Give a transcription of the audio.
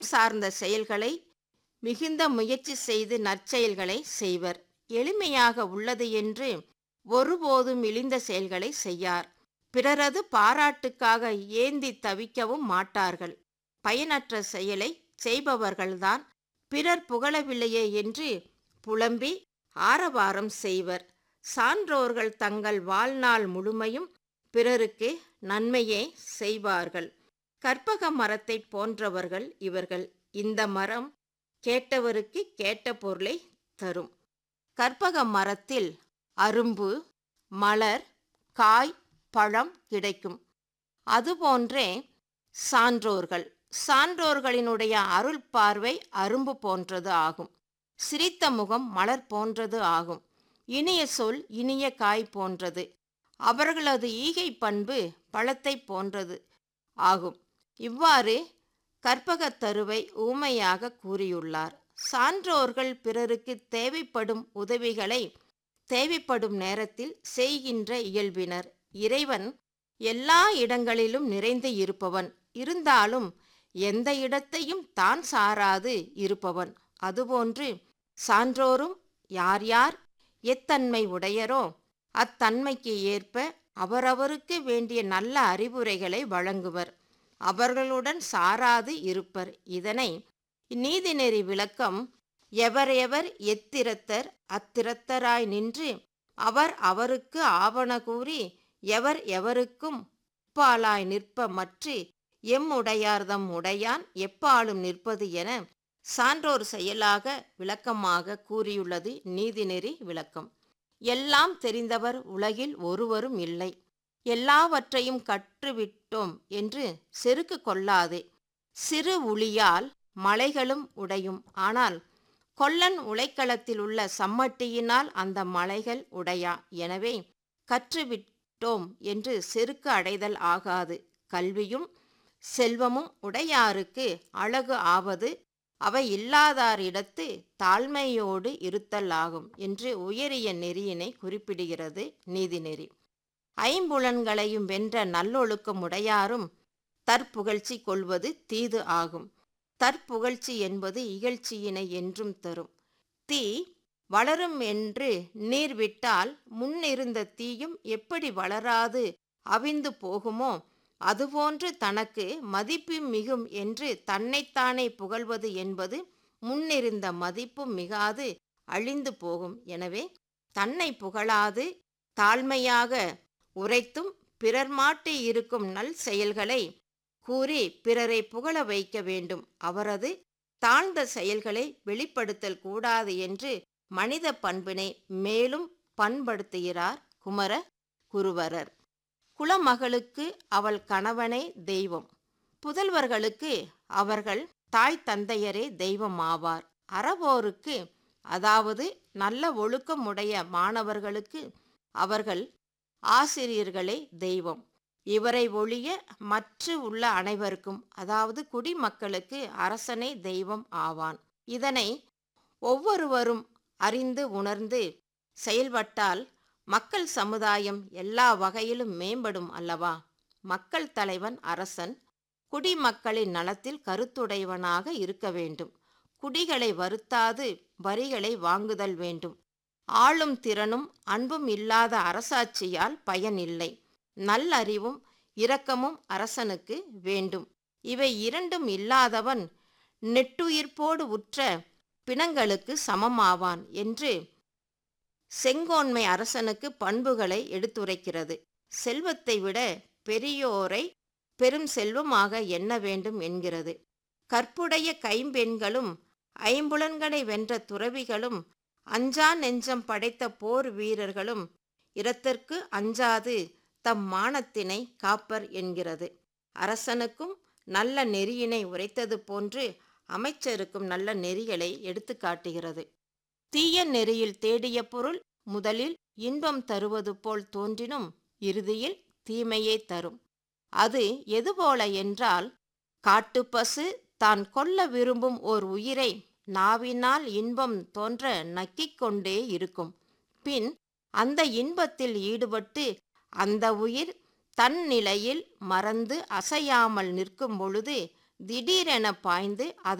சார்ந்த செயல்களை மிகுந்த முயற்சி செய்து நற்செயல்களை செய்வர் எளிமையாக உள்ளது என்று ஒருபோதும் இழிந்த செயல்களை செய்யார் பிறரது பாராட்டுக்காக ஏந்தி தவிக்கவும் மாட்டார்கள் பயனற்ற செயலை செய்பவர்கள்தான் பிறர் புகழவில்லையே என்று புலம்பி ஆரவாரம் செய்வர் சான்றோர்கள் தங்கள் வாழ்நாள் முழுமையும் பிறருக்கு நன்மையே செய்வார்கள் கற்பக மரத்தை போன்றவர்கள் இவர்கள் இந்த மரம் கேட்டவருக்கு கேட்ட பொருளை தரும் கற்பக மரத்தில் அரும்பு மலர் காய் பழம் கிடைக்கும் அதுபோன்றே சான்றோர்கள் சான்றோர்களினுடைய அருள் பார்வை அரும்பு போன்றது ஆகும் சிரித்த முகம் மலர் போன்றது ஆகும் இனிய சொல் இனிய காய் போன்றது அவர்களது ஈகை பண்பு பழத்தை போன்றது ஆகும் இவ்வாறு கற்பகத் தருவை ஊமையாக கூறியுள்ளார் சான்றோர்கள் பிறருக்கு தேவைப்படும் உதவிகளை தேவைப்படும் நேரத்தில் செய்கின்ற இயல்பினர் இறைவன் எல்லா இடங்களிலும் நிறைந்து இருப்பவன் இருந்தாலும் எந்த இடத்தையும் தான் சாராது இருப்பவன் அதுபோன்று சான்றோரும் யார் யார் எத்தன்மை உடையரோ அத்தன்மைக்கு ஏற்ப அவரவருக்கு வேண்டிய நல்ல அறிவுரைகளை வழங்குவர் அவர்களுடன் சாராது இருப்பர் இதனை நீதிநெறி விளக்கம் எவரெவர் எத்திரத்தர் அத்திரத்தராய் நின்று அவர் அவருக்கு ஆவண கூறி எவர் எவருக்கும் உப்பாலாய் நிற்ப மற்று எம்முடையார்தம் உடையான் எப்பாலும் நிற்பது என சான்றோர் செயலாக விளக்கமாக கூறியுள்ளது நீதிநெறி விளக்கம் எல்லாம் தெரிந்தவர் உலகில் ஒருவரும் இல்லை எல்லாவற்றையும் கற்றுவிட்டோம் என்று செருக்கு கொள்ளாதே சிறு உளியால் மலைகளும் உடையும் ஆனால் கொல்லன் உலைக்களத்தில் உள்ள சம்மட்டியினால் அந்த மலைகள் உடையா எனவே கற்றுவிட்டோம் என்று செருக்கு அடைதல் ஆகாது கல்வியும் செல்வமும் உடையாருக்கு அழகு ஆவது அவை இல்லாதாரிடத்து தாழ்மையோடு இருத்தல் ஆகும் என்று உயரிய நெறியினை குறிப்பிடுகிறது நீதிநெறி ஐம்புலன்களையும் வென்ற நல்லொழுக்கம் உடையாரும் தற்புகழ்ச்சி கொள்வது தீது ஆகும் தற்புகழ்ச்சி என்பது இகழ்ச்சியினை என்றும் தரும் தீ வளரும் என்று நீர் விட்டால் முன்னிருந்த தீயும் எப்படி வளராது அவிந்து போகுமோ அதுபோன்று தனக்கு மதிப்பு மிகும் என்று தன்னைத்தானே புகழ்வது என்பது முன்னிருந்த மதிப்பும் மிகாது அழிந்து போகும் எனவே தன்னை புகழாது தாழ்மையாக உரைத்தும் பிறர் மாட்டி இருக்கும் நல் செயல்களை கூறி பிறரை புகழ வைக்க வேண்டும் அவரது தாழ்ந்த செயல்களை வெளிப்படுத்தல் கூடாது என்று மனித பண்பினை மேலும் பண்படுத்துகிறார் குமர குருவரர் குலமகளுக்கு அவள் கணவனே தெய்வம் புதல்வர்களுக்கு அவர்கள் தாய் தந்தையரே தெய்வம் ஆவார் அறவோருக்கு அதாவது நல்ல ஒழுக்கமுடைய மாணவர்களுக்கு அவர்கள் ஆசிரியர்களே தெய்வம் இவரை ஒழிய மற்ற உள்ள அனைவருக்கும் அதாவது குடிமக்களுக்கு அரசனே தெய்வம் ஆவான் இதனை ஒவ்வொருவரும் அறிந்து உணர்ந்து செயல்பட்டால் மக்கள் சமுதாயம் எல்லா வகையிலும் மேம்படும் அல்லவா மக்கள் தலைவன் அரசன் குடிமக்களின் நலத்தில் கருத்துடையவனாக இருக்க வேண்டும் குடிகளை வருத்தாது வரிகளை வாங்குதல் வேண்டும் ஆளும் திறனும் அன்பும் இல்லாத அரசாட்சியால் பயன் இல்லை நல்லறிவும் இரக்கமும் அரசனுக்கு வேண்டும் இவை இரண்டும் இல்லாதவன் நெட்டுயிர்ப்போடு உற்ற பிணங்களுக்கு சமமாவான் என்று செங்கோன்மை அரசனுக்கு பண்புகளை எடுத்துரைக்கிறது செல்வத்தை விட பெரியோரை பெரும் செல்வமாக எண்ண வேண்டும் என்கிறது கற்புடைய கைம்பெண்களும் ஐம்புலன்களை வென்ற துறவிகளும் அஞ்சா நெஞ்சம் படைத்த போர் வீரர்களும் இரத்திற்கு அஞ்சாது தம் மானத்தினை காப்பர் என்கிறது அரசனுக்கும் நல்ல நெறியினை உரைத்தது போன்று அமைச்சருக்கும் நல்ல நெறிகளை எடுத்து காட்டுகிறது தீய நெறியில் தேடிய பொருள் முதலில் இன்பம் தருவது போல் தோன்றினும் இறுதியில் தீமையே தரும் அது எதுபோல என்றால் காட்டுப்பசு தான் கொல்ல விரும்பும் ஓர் உயிரை நாவினால் இன்பம் தோன்ற நக்கிக் கொண்டே இருக்கும் பின் அந்த இன்பத்தில் ஈடுபட்டு அந்த உயிர் தன் நிலையில் மறந்து அசையாமல் நிற்கும் பொழுது திடீரென பாய்ந்து